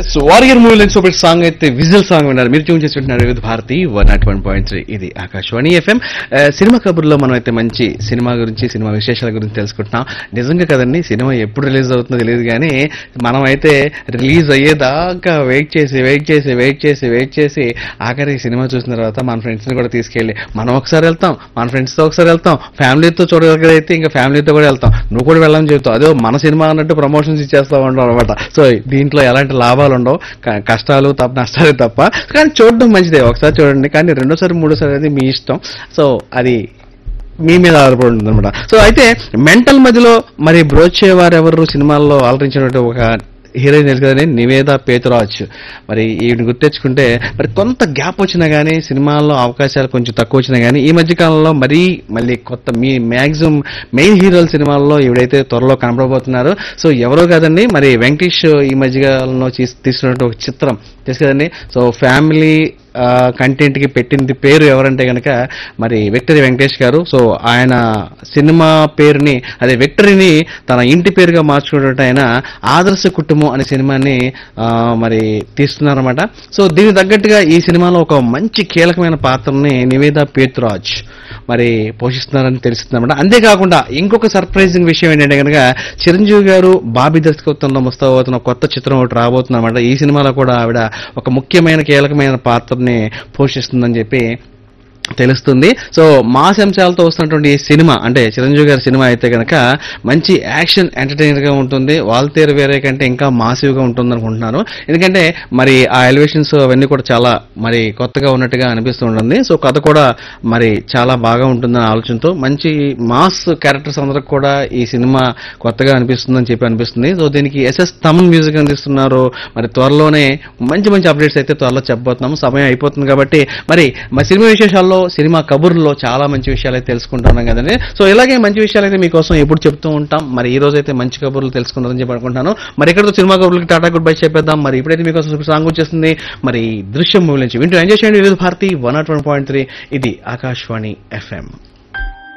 so warrior movie నుంచి super song అయితే whistle song విన్నారు మీరు ట్యూన్ చేసి వింటున్నారు Vividh Bharati one nought one point three ఇది ఆకాశవాణి ఎఫ్ఎం సినిమా కబుర్లో మనం అయితే మంచి సినిమా గురించి సినిమా విశేషాల గురించి తెలుసుకుంటున్నాం నిజంగా కదండి సినిమా ఎప్పుడు రిలీజ్ అవుతుందో తెలియదు కానీ మనం అయితే రిలీజ్ అయ్యేదాకా వెయిట్ చేసి వెయిట్ చేసి వెయిట్ చేసి వెయిట్ చేసి ఆఖరి సినిమా చూసిన తర్వాత మన ఫ్రెండ్స్ని కూడా తీసుకెళ్ళి మనం ఒకసారి వెళ్తాం మన ఫ్రెండ్స్తో ఒకసారి వెళ్తాం ఫ్యామిలీతో చూడగలిగితే ఇంకా ఫ్యామిలీతో కూడా వెళ్తాం నువ్వు కూడా వెళ్ళని చెబుతావు అదే మన సినిమా అన్నట్టు ప్రమోషన్స్ ఇచ్చేస్తా ఉంటాం అనమాట సో దీంట్లో ఎలాంటి లాభాలు ఉండవు క- కష్టాలు తప్ప నష్టాలు తప్ప కానీ చూడడం మంచిదే ఒకసారి చూడండి కానీ రెండోసారి మూడోసారి అనేది మీ ఇష్టం సో అది మీ మీద ఆధారపడి ఉంటుంది అనమాట సో అయితే మెంటల్ మధ్యలో మరి బ్రోచేవారు ఎవరు సినిమాల్లో ఆలరించినట్టు ఒక హీరోయిన్ తెలుసు కదండి నివేద పేతురాజ్ మరి ఈవిని గుర్తెచ్చుకుంటే మరి కొంత గ్యాప్ వచ్చినా కానీ సినిమాల్లో అవకాశాలు కొంచెం తక్కువ వచ్చినా కానీ ఈ మధ్య కాలంలో మరీ మళ్ళీ కొత్త మీ మ్యాక్సిమం మెయిన్ హీరోల సినిమాల్లో ఈవిడైతే త్వరలో కనపడబోతున్నారు సో ఎవరో కాదండి మరి వెంకటేష్ ఈ మధ్యకాలంలో తీస్- తీస్తున్నట్టు ఒక చిత్రం తెలుసు కదండి సో ఫ్యామిలీ కంటెంట్ కి పెట్టింది పేరు ఎవరంటే కనుక మరి విక్టరీ వెంకటేష్ గారు సో ఆయన సినిమా పేరుని అదే విక్టరీని తన ఇంటి పేరుగా మార్చుకున్నట్టు ఆయన ఆదర్శ కుటుంబం అనే సినిమాని ఆ, మరి తీస్తున్నారన్నమాట సో దీనికి తగ్గట్టుగా ఈ సినిమాలో ఒక మంచి కీలకమైన పాత్రని నివేద పేతురాజ్ మరి పోషిస్తున్నారని తెలుస్తుందన్నమాట అంతేకాకుండా ఇంకొక సర్ప్రైజింగ్ విషయం ఏంటంటే కనుక చిరంజీవి గారు బాబీ దర్శకత్వంలో ముస్తాబోతున్న కొత్త చిత్రం ఒకటి రాబోతుందన్నమాట ఈ సినిమాలో కూడా ఆవిడ ఒక ముఖ్యమైన కీలకమైన పాత్రని పోషిస్తుందని చెప్పి తెలుస్తుంది సో మాస్ అంశాలతో వస్తున్నటువంటి ఈ సినిమా అంటే చిరంజీవి గారి సినిమా అయితే కనుక మంచి యాక్షన్ ఎంటర్టైనర్ గా ఉంటుంది వాల్తేరు వేరే కంటే ఇంకా మాసివ్ గా ఉంటుంది అనుకుంటున్నాను ఎందుకంటే మరి ఆ ఎలివేషన్స్ అవన్నీ కూడా చాలా మరి కొత్తగా ఉన్నట్టుగా అనిపిస్తూ ఉంటుంది సో కథ కూడా మరి చాలా బాగా ఉంటుందని ఆలోచనతో మంచి మాస్ క్యారెక్టర్స్ అందరికి కూడా ఈ సినిమా కొత్తగా అనిపిస్తుందని చెప్పి అనిపిస్తుంది సో దీనికి ఎస్ఎస్ తమన్ మ్యూజిక్ అందిస్తున్నారు మరి త్వరలోనే మంచి మంచి అప్డేట్స్ అయితే త్వరలో చెప్పబోతున్నాము సమయం అయిపోతుంది కాబట్టి మరి మా సినిమా విశేషాల్లో సినిమా కబుర్లో చాలా మంచి విషయాలు అయితే తెలుసుకుంటున్నాం కదండి సో ఇలాగే మంచి విషయాలు అయితే మీకోసం ఎప్పుడు చెప్తూ ఉంటాం మరి ఈ రోజు అయితే మంచి కబుర్లు తెలుసుకున్నారని చెప్పి అనుకుంటున్నాను మరి ఇక్కడతో సినిమా కబుర్లకి టాటా గుడ్ బై చెప్పేద్దాం మరి ఇప్పుడైతే మీకోసం సాంగ్ వచ్చేస్తుంది మరి దృశ్యం మూవీ నుంచి వింటూ ఎంజాయ్ చేయండి Vividh Bharati one nought one point three ఇది ఆకాశవాణి ఎఫ్ఎం